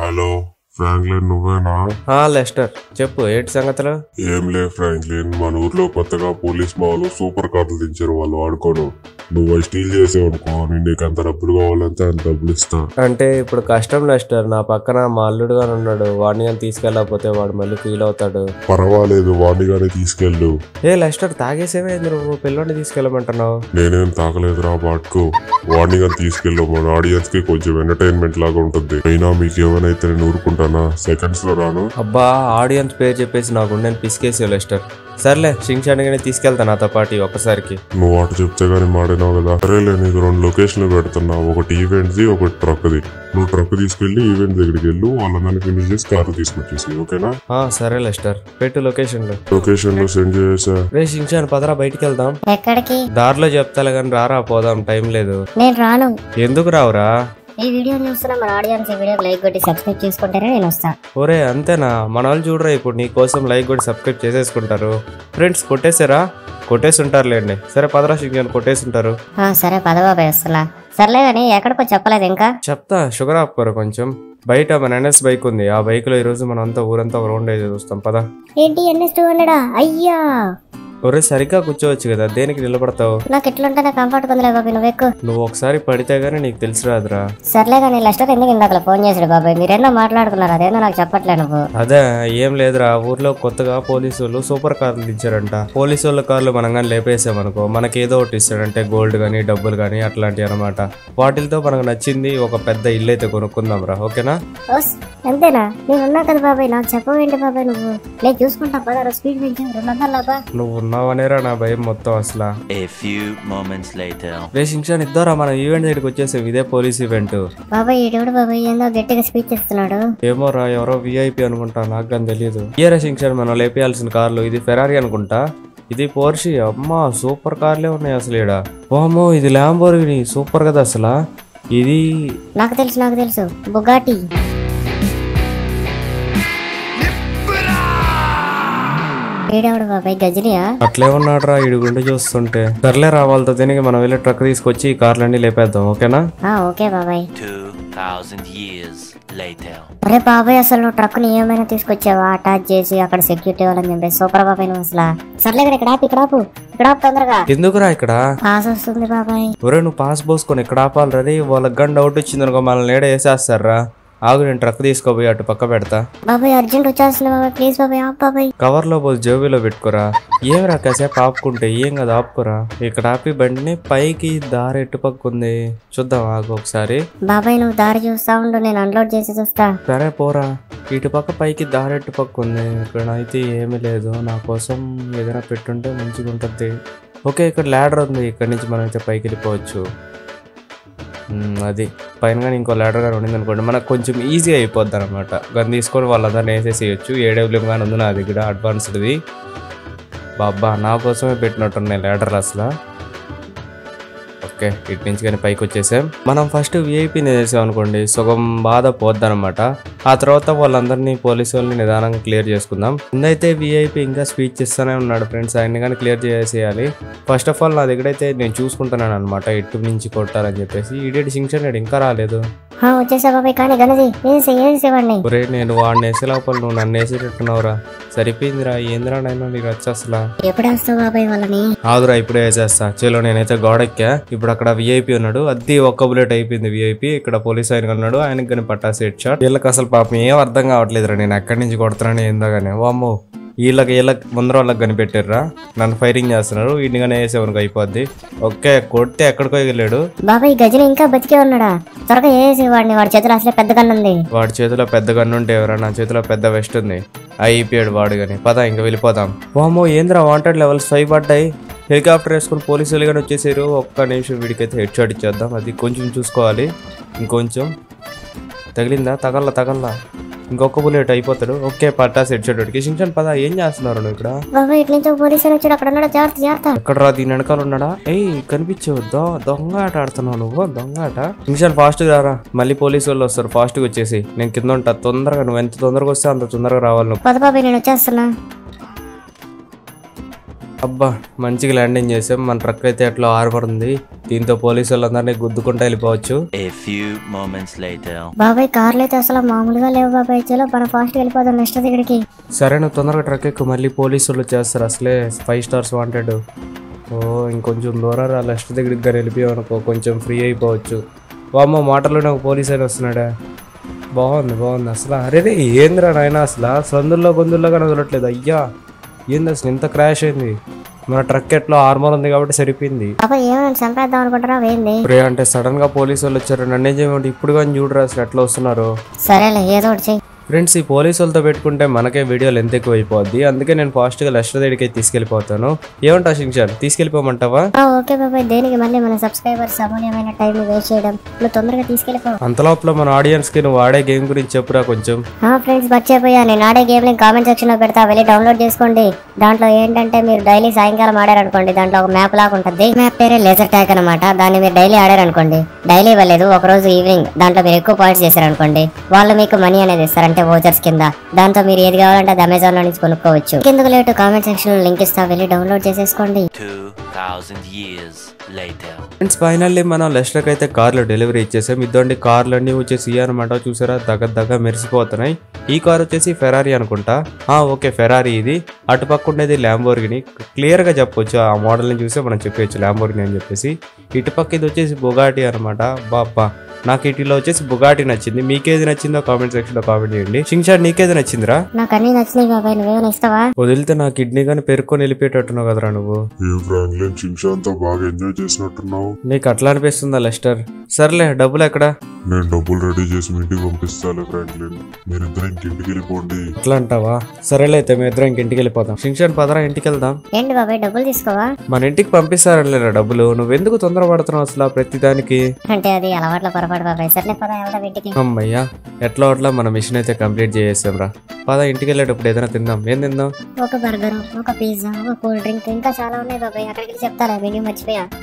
Hello Franklin నువ్వేనా ఆ Lester చెప్పు ఏంటి సంగతులు ఏం లే ఫ్రాంక్లిన్ మన ఊర్లో కొత్తగా పోలీస్ మాలు సూపర్ కార్లు దించారు వాళ్ళు వాడుకోను నువ్వు అవి స్టీల్ చేసావు అనుకో నేను నీకు ఎంత డబ్బులు కావాలంటే అంత డబ్బులు ఇస్తా అంటే ఇప్పుడు కష్టం లెస్టర్ నా పక్కన మా అల్లుడుగా ఉన్నాడు వాడిని కానీ తీసుకెళ్ళకపోతే వాడు మళ్ళీ ఫీల్ అవుతాడు పర్వాలేదు వాడిని కానీ తీసుకెళ్ళు ఏ లెస్టర్ తాగేసేమైంది నువ్వు పిల్లోని తీసుకెళ్ళమంటున్నావు నేనేం తాకలేదురా బాట్కు వాడిని కానీ తీసుకెళ్ళు మన ఆడియన్స్ కి కొంచెం ఎంటర్టైన్మెంట్ లాగా ఉంటుంది అయినా మీకు ఏమైనా నేను ఊరుకుంటానా సెకండ్స్ లో రాను అబ్బా ఆడియన్స్ పేరు చెప్పేసి నాకు నేను పిసికేసి లెస్టర్ సర్లే షింగ్షానిగానే తీసుకెళ్తా నాతో పాటు ఒక్కసారికి నువ్వు అటు చెప్తే గానీ మాడినావు కదా సరేలే నీకు రెండు లొకేషన్లు పెడుతున్నా ఒకటి ఈవెంట్ ది ఒకటి ట్రక్ ది నువ్వు ట్రక్ తీసుకెళ్లి ఈవెంట్ దగ్గరికి వెళ్ళు వాళ్ళందరినీ ఫినిష్ చేసి కారు తీసుకొచ్చేసి ఓకేనా ఆ, సరే లెస్టర్ పెట్టు లొకేషన్లో లొకేషన్ సెండ్ చేసా రే షింగ్షాన్ పదరా బయటికి వెళ్దాం ఎక్కడికి దారిలో చెప్తాలే కానీ రారా పోదాం టైం లేదు నేను రాను ఎందుకు రావురా ఈ వీడియో చూస్తున్న మన ఆడియన్స్ ఈ వీడియోకి లైక్ కొట్టి సబ్స్క్రైబ్ చేసుకుంటేనే నేను వస్తా ఒరే అంతేనా మన వాళ్ళు చూడరా ఇప్పుడు నీ కోసం లైక్ కూడా సబ్స్క్రైబ్ చేసేసుకుంటారు ఫ్రెండ్స్ కొట్టేసారా కొట్టేసి ఉంటారులేండి సరే పదరా షింగ్షాన్ కొట్టేసి ఉంటారు ఆ, సరే పదబాబాయ్ వస్తున్నా సర్లే కానీ ఎక్కడికో చెప్పలేదు ఇంకా చెప్తా షుగర్ ఆపుకోరు కొంచెం బయట మన ఎన్ఎస్ బైక్ ఉంది ఆ బైక్ లో ఈ రోజు మనం అంతా ఊరంతా రౌండ్ అయితే చూస్తాం పదా ఏంటి ఎన్ఎస్ టూ హండ్రెడా అయ్యా ఒరే సరిగ్గా కూర్చోవచ్చు కదా దేనికి నిలబడతావు నాకు ఎట్లుంటేనే కంఫర్ట్ ఉందిలే బాబాయ్ నువ్వు ఎక్కువ నువ్వు ఒకసారి పడితే గానీ నీకు తెలిసి రాదురా సర్లే కానీ లెస్టర్ ఎందుకు ఇందాక ఫోన్ చేసాడు బాబాయ్ మీరేందో మాట్లాడుకున్నారు అదేందో నాకు చెప్పట్లే నువ్వు అదే ఏం లేదురా ఊర్లో కొత్తగా పోలీసు వాళ్ళు సూపర్ కార్లు ఇచ్చారంట పోలీసు వాళ్ళ కార్లు మనం కానీ లేపేసామనుకో మనకి ఏదో ఒకటి ఇస్తాడంటే గోల్డ్ కానీ డబ్బులు కానీ అట్లాంటివి అనమాట వాటితో మనకు నచ్చింది ఒక పెద్ద ఇల్లు అయితే కొనుక్కుందాం రా ఓకేనా ఓస్ అంతేనా నేను ఉన్నా కదా బాబాయ్ నాకు చెప్పవేంటి బాబాయ్ నువ్వు నేను చూసుకుంటా పదారు స్పీడ్ పెంచు రెండు వందలు లాభా నువ్వు ఉన్నావనేరా నా భయం మొత్తం అసలు A few moments later. రే శిక్షణ ఇద్దరా మన ఈవెంట్ దగ్గరికి వచ్చేసాం ఇదే పోలీస్ ఈవెంట్ బాబాయ్ ఈడెవడు బాబాయ్ ఏందో గట్టిగా స్పీచ్ ఇస్తున్నాడు ఏమో రా ఎవరో విఐపి అనుకుంటా నాకు కానీ తెలియదు ఏ రే శిక్షణ మనం లేపేయాల్సిన కార్లు ఇది ఫెరారీ అనుకుంటా ఇది పోర్షి అమ్మా సూపర్ కార్లే ఉన్నాయి అసలు ఈడ ఓమో ఇది ల్యాంబోర్గిని సూపర్ కదా అసలు ఇది నాకు తెలుసు నాకు తెలుసు బుగాటి ఈడెవడు బాబాయ్ గజనియా అట్లే ఉన్నాడు రా ఇడు గుండె చూస్తుంటే సర్లే రా వాళ్ళతో తిరిగి మనం వెళ్ళి ట్రక్ తీసుకొచ్చి ఈ కార్లన్నీ లేపేద్దాం ఓకేనా ఆ ఓకే బాబాయ్ 2,000 years later. అరే బాబాయ్ అసలు నువ్వు ట్రక్ ని ఏమైనా తీసుకొచ్చావా అటాచ్ చేసి అక్కడ సెక్యూరిటీ వాళ్ళని చెప్పేసి సూపర్ బాబాయ్ నువ్వు అసలు సర్లే కానీ ఇక్కడ ఆపు ఇక్కడ ఆపు ఇక్కడ ఆపు తొందరగా ఎందుకురా ఇక్కడ పాస్ వస్తుంది బాబాయ్ ఒరే నువ్వు పాస్ పోసుకొని ఇక్కడ ఆపాలి రే వాళ్ళకి గన్ డౌట్ వచ్చింది అనుకో మనల్ని ఏడ వేసేస్తారా ఆగు నేను ట్రక్ తీసుకోపోయి అటు పక్క పెడతా బాబాయ్ అర్జెంట్ వచ్చేస్తుంది బాబాయ్ ప్లీజ్ బాబాయ్ ఆపు బాబాయ్ కవర్లో పోసి జేబులో పెట్టుకోరా ఏం రా కాసేపు ఆపుకుంటే ఏం కదా ఆపుకోరా ఇక్కడ ఆపి బండిని పైకి దారి ఎటు పక్క ఉంది చూద్దాం ఆగు ఒకసారి బాబాయ్ నువ్వు దారి చూస్తా ఉండు నేను అన్లోడ్ చేసి చూస్తా సరే పోరా ఇటు పక్క పైకి దారి ఎటు పక్క ఉంది ఇక్కడ అయితే ఏమీ లేదు నా కోసం ఏదైనా పెట్టుంటే మంచిగా ఉంటుంది ఓకే ఇక్కడ ల్యాడర్ ఉంది ఇక్కడ నుంచి మనం అయితే పైకి వెళ్ళిపోవచ్చు మ్మ్, అది పైన కానీ ఇంకో ల్యాడర్ కానీ ఉండింది అనుకోండి మనకు కొంచెం ఈజీ అయిపోద్ది అనమాట గన్ తీసుకొని వాళ్ళందరినీ వేసేసేయచ్చు ఏడబ్ల్యూఎం కానీ ఉంది నా దగ్గర అడ్వాన్స్డ్ది బాబా నా కోసమే పెట్టినట్టున్నాయి ల్యాడర్ అసలు ఓకే ఇటు నుంచి కానీ పైకి వచ్చేసాం మనం ఫస్ట్ విఐపీని వేసాం అనుకోండి సుగం బాధ పోద్దనమాట ఆ తర్వాత వాళ్ళందరినీ పోలీసు వాళ్ళని నిదానంగా క్లియర్ చేసుకుందాం ముందైతే విఐపీ ఇంకా స్పీచ్ ఇస్తూనే ఉన్నాడు ఫ్రెండ్స్ ఆయన్ని కానీ క్లియర్ చేసేయాలి ఫస్ట్ ఆఫ్ ఆల్ నా దగ్గర అయితే నేను చూసుకుంటున్నాను అనమాట ఎటు నుంచి కొట్టాలని చెప్పేసి ఈడేటి శింక్షన్ ఇంకా రాలేదు ఆ, వచ్చేసా బాబాయ్ కానీ గనది వేసి వేసి వాడిని ఒరే నేను వాడిని వేసే లోపల నువ్వు నన్ను వేసేటట్టున్నావురా సరిపోయిందిరా ఏందిరా నైనా నీకు వచ్చేసలా ఎప్పుడు వేస్తావు బాబాయ్ వాళ్ళని ఆగురా ఇప్పుడే వేసేస్తా చలో నేనైతే గోడెక్కా ఇప్పుడు అక్కడ విఐపి ఉన్నాడు అది ఒక్క బుల్లెట్ అయిపోయింది విఐపి ఇక్కడ పోలీస్ ఆయన ఉన్నాడు ఆయనకి కానీ పట్టాసి హెడ్ షాట్ వీళ్ళకి అసలు పాపం ఏం అర్థం కావట్లేదురా నేను ఎక్కడి నుంచి కొడుతున్నాను ఏందో కానీ వామ్మో వీళ్ళకి వీళ్ళకి ముందర వాళ్ళకి కనిపెట్టారా నన్ను ఫైరింగ్ చేస్తున్నారు వీడిని కానీ వేసేవరకు అయిపోద్ది ఓకే కొడితే ఎక్కడికో వెళ్ళాడు బాబాయ్ గజని ఇంకా బతికే ఉన్నాడా త్వరగా వేసి వాడిని వాడి చేతిలో అసలే పెద్ద కన్ను ఉంది వాడి చేతిలో పెద్ద గన్ను ఉంటే ఎవరా నా చేతిలో పెద్ద వెస్ట్ ఉంది అయిపోయాడు వాడు కానీ పద ఇంకా వెళ్ళిపోదాం వామో ఏంద్రా వాంటెడ్ లెవెల్స్ ఫైవ్ పడ్డాయి హెలికాప్టర్ వేసుకుని పోలీసులు కానీ వచ్చేసారు ఒక్క నిమిషం వీడికైతే హెడ్ షాట్ ఇచ్చేద్దాం అది కొంచెం చూసుకోవాలి ఇంకొంచెం తగిలిందా తగల్లా తగల్లా ఇంకొక బుల్లెట్ అయిపోతాడు ఓకే పట్టాసి హెడ్ షాట్ వాడికి శింక్షన్ పద ఏం చేస్తున్నారు నువ్వు ఇక్కడ బాబాయ్ ఇటు నుంచి ఒక పోలీసు అని వచ్చాడు అక్కడ ఉన్నాడు జాగ్రత్త జాగ్రత్త ఎక్కడ రా దీని వెనకాల ఉన్నాడా ఏయ్ కనిపించవు దో దొంగ ఆట ఆడుతున్నావు నువ్వు దొంగ ఆట నిమిషాలు ఫాస్ట్ రారా మళ్ళీ పోలీసు వాళ్ళు వస్తారు ఫాస్ట్ గా వచ్చేసి నేను కింద ఉంటా తొందరగా నువ్వు ఎంత తొందరగా వస్తే అంత తొందరగా రావాలి నువ్వు పద బాబాయ్ నేను వచ్చేస్తున్నా అబ్బా మంచిగా ల్యాండింగ్ చేసాం మన ట్రక్ అయితే ఎట్లా ఆర్మర్ ఉంది దీంతో పోలీసు వాళ్ళందరినీ గుద్దుకుంటూ వెళ్ళిపోవచ్చు A few moments later. బాబాయ్ కార్లు అయితే అసలు మామూలుగా లేవు బాబాయ్ చలో మనం ఫాస్ట్ వెళ్ళిపోదాం నెక్స్ట్ దగ్గరికి సరే నువ్వు తొందరగా ట్రక్ ఎక్కువ మళ్ళీ పోలీసు వాళ్ళు చేస్తారు అసలే ఫైవ్ స్టార్స్ వాంటెడ్ ఓ ఇంకొంచెం దూరం రా లెఫ్ట్ దగ్గరికి గారు వెళ్ళిపోయావు అనుకో కొంచెం ఫ్రీ అయిపోవచ్చు వామ్మ మాటలోనే ఒక పోలీస్ అయినా వస్తున్నాడా బాగుంది బాగుంది అసలు అరే రే ఏందిరా నాయన అసలు సందుల్లో గొంతుల్లో కానీ వదలట్లేదు అయ్యా ఏంది అసలు ఇంత క్రాష్ అయింది మన ట్రక్ ఎట్లా ఆర్మర్ ఉంది కాబట్టి సరిపోయింది బాబాయ్ ఏమైనా చంపేద్దాం అనుకుంటున్నావు ఏంది రే అంటే సడన్ గా పోలీసు వాళ్ళు వచ్చారు నన్ను ఏం చేయమంటే ఇప్పుడు కానీ చూడరా అసలు ఎట్లా వస్తున్నారు సరేలే ఏదో ఒకటి చెయ్యి ఫ్రెండ్స్ ఈ పోలీసు వాళ్ళతో పెట్టుకుంటే మనకే వీడియోలు ఎంత ఎక్కువ అయిపోద్ది అందుకే నేను ఫాస్ట్గా లెస్టర్ దగ్గరికి తీసుకెళ్ళిపోతాను ఏమంటా శించాన్ తీసుకెళ్ళిపోమంటావా ఆ, ఓకే బాబాయ్ దేనికి మళ్ళీ మన సబ్స్క్రైబర్స్ అమూల్యమైన టైం వేస్ట్ చేయడం నువ్వు తొందరగా తీసుకెళ్ళిపో అంతలోపల మన ఆడియన్స్ కి నువ్వు ఆడే గేమ్ గురించి చెప్పురా కొంచెం ఆ ఫ్రెండ్స్ మర్చిపోయా నేను ఆడే గేమ్ లింక్ కామెంట్ సెక్షన్ లో పెడతా వెళ్ళి డౌన్లోడ్ చేసుకోండి దాంట్లో ఏంటంటే మీరు డైలీ సాయంకాలం ఆడారనుకోండి దాంట్లో ఒక మ్యాప్ లాగా ఉంటుంది మ్యాప్ పేరే లేజర్ ట్యాక్ అనమాట దాన్ని మీరు డైలీ ఆడారనుకోండి డైలీ ఇవ్వలేదు ఒక రోజు ఈవినింగ్ దాంట్లో మీరు ఎక్కువ పాయింట్స్ చేశారనుకోండి వాళ్ళు మీకు మనీ అనేది ఇస్తారు అంటే ఓచర్స్ కింద దాంతో మీరు ఏది కావాలంటే అది అమెజాన్ లో నుంచి కొనుక్కోవచ్చు కిందకు లేటు కామెంట్ సెక్షన్ లో లింక్ ఇస్తా వెళ్ళి డౌన్లోడ్ చేసేసుకోండి 2,000 years later. ఫ్రెండ్స్ ఫైనల్లీ మనం లెస్టర్కి అయితే కార్లో డెలివరీ ఇచ్చేసాం ఇదండి కార్లు అన్నీ వచ్చేసి అనమాట చూసారా దగ్గర దగ్గర మెరిసిపోతున్నాయి ఈ కార్ వచ్చేసి ఫెరారీ అనుకుంటా ఆ ఓకే ఫెరారీ ఇది అటుపక్క ఉండేది ల్యాంబోర్గిని క్లియర్ గా చెప్పొచ్చు ఆ మోడల్ ని చూస్తే మనం చెప్పవచ్చు ల్యాంబోర్గిని అని చెప్పేసి ఇటుపక్క ఇది వచ్చేసి బుగాటి అనమాట బాబ్బా నాకు ఇటులో వచ్చేసి బుగాటి నచ్చింది మీకేది నచ్చిందో కామెంట్ సెక్షన్ లో కామెంట్ చేయండి షింగ్షాడ్ నీకేది నచ్చిందిరా నాకు అన్ని నచ్చినాయి బాబాయ్ నువ్వేమైనా ఇస్తావా వదిలితే నా కిడ్నీ కానీ పెరుక్కొని వెళ్ళిపోయేటట్టున్నావు కదరా నువ్వు ఏ ఫ్రాంక్లిన్ శిక్ష బాగా ఎంజాయ్ చేసినట్టున్నావు నీకు అట్లా అనిపిస్తుందా లెస్టర్ సర్లే డబ్బులు ఎక్కడా నేను డబ్బులు రెడీ చేసి మీ ఇంటికి పంపిస్తాను ఫ్రాంక్లిన్ మీరిద్దరు ఇంటికి వెళ్ళిపోండి అట్లా అంటావా సరేలే అయితే మేము ఇద్దరం ఇంక ఇంటికి వెళ్ళిపోతాం శింక్షన్ పదరా ఇంటికి వెళ్దాం ఏంటి బాబాయ్ డబ్బులు తీసుకోవా మన ఇంటికి పంపిస్తారలేరా డబ్బులు నువ్వెందుకు తొందరపడుతున్నావు అసలు ఆ ప్రతి దానికి అంటే అది అలవాట్ల పొరపాటు బాబాయ్ సర్లే పద వెళ్దాం ఇంటికి అమ్మయ్యా ఎట్లా అట్లా మన మిషన్ అయితే కంప్లీట్ చేసేసాం రా పద ఇంటికి వెళ్ళేటప్పుడు ఏదైనా తిందాం ఏం తిందాం ఒక బర్గర్ ఒక పిజ్జా ఒక కూల్ డ్రింక్ ఇంకా చాలా ఉన్నాయి బాబాయ్ అక్కడికి వెళ్ళి చెప్తారా మెన్యూ మర్చిపోయా